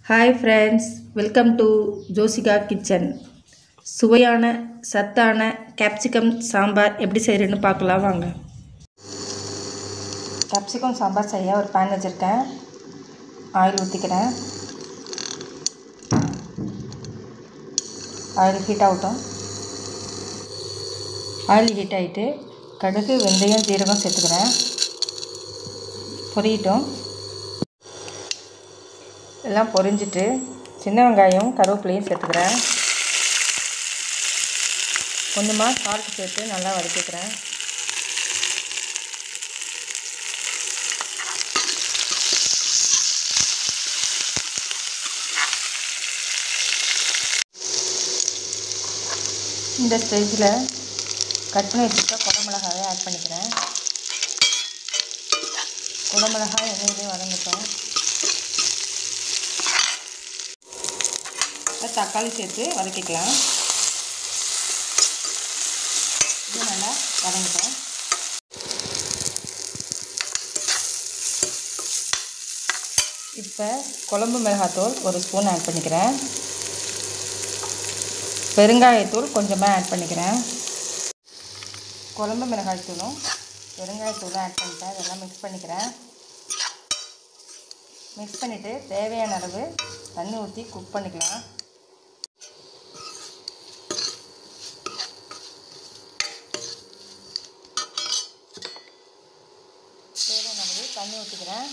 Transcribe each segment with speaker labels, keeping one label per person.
Speaker 1: hi friends welcome to Josika kitchen சுவையான சத்தான capsicum sambar எப்படி செய்கிறேன்னு பார்க்கலாம் வாங்க கேப்சிகம் சாம்பார் செய்ய ஒரு பேன் வச்சுருக்கேன் ஆயில் ஊற்றிக்கிறேன் ஆயில் ஹீட் ஆகட்டும் ஆயில் ஹீட் ஆகிட்டு கடுகு வெந்தயம் ஜீரகம் சேர்த்துக்கிறேன் பொரியட்டும் எல்லாம் பொரிஞ்சிட்டு சின்ன வெங்காயம் கருவேப்பிலையும் சேர்த்துக்கிறேன் கொஞ்சமாக சால்ட் சேர்த்து நல்லா வதக்கிக்கிறேன் இந்த ஸ்டேஜில் கட் பண்ணி வச்சுருக்க குடமிளகாயை ஆட் பண்ணிக்கிறேன் குடமிளகாய் எண்ணெயிலையும் வதங்கட்டும் தக்காளி சேர்த்து வதக்கிக்கலாம் இது நல்லா வதங்கிட்டோம் இப்போ குழம்பு மிளகாத்தூள் ஒரு ஸ்பூன் ஆட் பண்ணிக்கிறேன் பெருங்காயத்தூள் கொஞ்சமாக ஆட் பண்ணிக்கிறேன் குழம்பு மிளகாய்த்தூளும் பெருங்காயத்தூளும் ஆட் பண்ணிட்டேன் இதெல்லாம் மிக்ஸ் பண்ணிக்கிறேன் மிக்ஸ் பண்ணிவிட்டு தேவையான அளவு தண்ணி ஊற்றி குக் பண்ணிக்கலாம் தேவையான அளவு தண்ணி ஊற்றிக்கிறேன்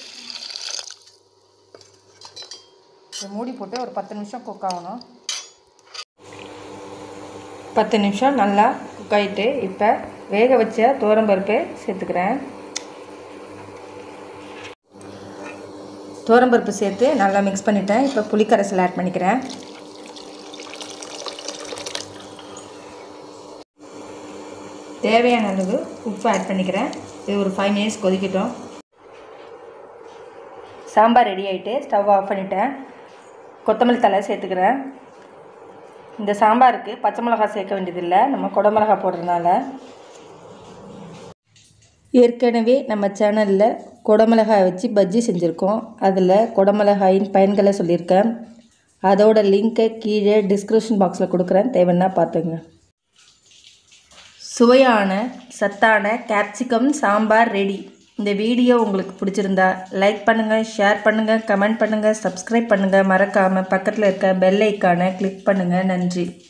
Speaker 1: இதை மூடி போட்டு ஒரு பத்து நிமிஷம் குக் ஆகணும் பத்து நிமிஷம் நல்லா குக் ஆகிட்டு இப்போ வேக வச்ச தோரம்பருப்பு சேர்த்துக்கிறேன் தோரம்பருப்பு சேர்த்து நல்லா மிக்ஸ் பண்ணிட்டேன் இப்போ புளிக்கரைசல் ஆட் பண்ணிக்கிறேன் தேவையான அளவு உப்பு ஆட் பண்ணிக்கிறேன் இது ஒரு ஃபைவ் மினிட்ஸ் கொதிக்கட்டும் சாம்பார் ரெடி ஆகிட்டு ஸ்டவ் ஆஃப் பண்ணிட்டேன் கொத்தமல்லி தலை சேர்த்துக்கிறேன் இந்த சாம்பாருக்கு பச்சை மிளகா சேர்க்க வேண்டியதில்லை நம்ம குடமிளகா போடுறதுனால ஏற்கனவே நம்ம சேனலில் குடமிளகாய் வச்சு பஜ்ஜி செஞ்சுருக்கோம் அதில் குடமிளகாயின் பயன்களை சொல்லியிருக்கேன் அதோட லிங்க்கை கீழே டிஸ்கிரிப்ஷன் பாக்ஸில் கொடுக்குறேன் தேவைன்னா பார்த்துங்க சுவையான சத்தான கேப்சிகம் சாம்பார் ரெடி இந்த வீடியோ உங்களுக்கு பிடிச்சிருந்தா லைக் பண்ணுங்கள் ஷேர் பண்ணுங்கள் கமெண்ட் பண்ணுங்கள் சப்ஸ்கிரைப் பண்ணுங்கள் மறக்காமல் பக்கத்தில் இருக்க பெல் ஐக்கானை கிளிக் பண்ணுங்கள் நன்றி